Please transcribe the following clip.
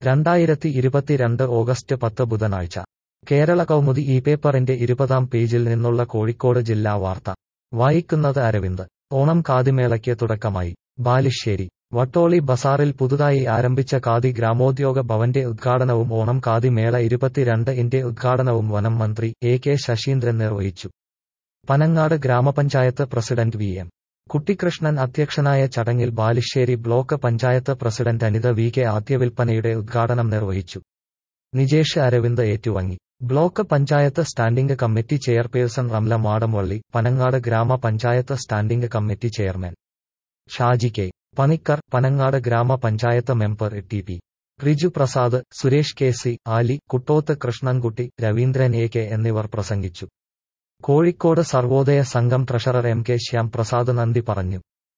രണ്ടായിരത്തി ഇരുപത്തിരണ്ട് ഓഗസ്റ്റ് പത്ത് ബുധനാഴ്ച കേരള കൗമുദി ഈ പേപ്പറിന്റെ ഇരുപതാം പേജിൽ നിന്നുള്ള കോഴിക്കോട് ജില്ലാ വാർത്ത വായിക്കുന്നത് അരവിന്ദ് ഓണം കാതിമേളയ്ക്ക് തുടക്കമായി ബാലുശ്ശേരി വട്ടോളി ബസാറിൽ പുതുതായി ആരംഭിച്ച ഖാദി ഗ്രാമോദ്യോഗ ഭവന്റെ ഉദ്ഘാടനവും ഓണം ഖാദി മേള ഇരുപത്തിരണ്ട് ഇന്റെ ഉദ്ഘാടനവും വനം മന്ത്രി എ കെ ശശീന്ദ്രൻ നിർവഹിച്ചു പനങ്ങാട് ഗ്രാമപഞ്ചായത്ത് പ്രസിഡന്റ് വി എം കുട്ടിക്കൃഷ്ണൻ അധ്യക്ഷനായ ചടങ്ങിൽ Balussery block panchayat president Anitha V K ആദ്യവിൽപ്പനയുടെ ഉദ്ഘാടനം നിർവഹിച്ചു നിജേഷ് അരവിന്ദ് ഏറ്റുവാങ്ങി block panchayat standing committee chairperson Ramla Madamvalli Panangad grama panchayat standing committee chairman Shaji K Panicker Panangad grama panchayat member T P Riju Prasad Suresh K C Ali Kuttoth Krishnankutty Raveendran A K എന്നിവർ പ്രസംഗിച്ചു Kozhikode Sarvodaya Sangham treasurer M K Shyam Prasad നന്ദി പറഞ്ഞു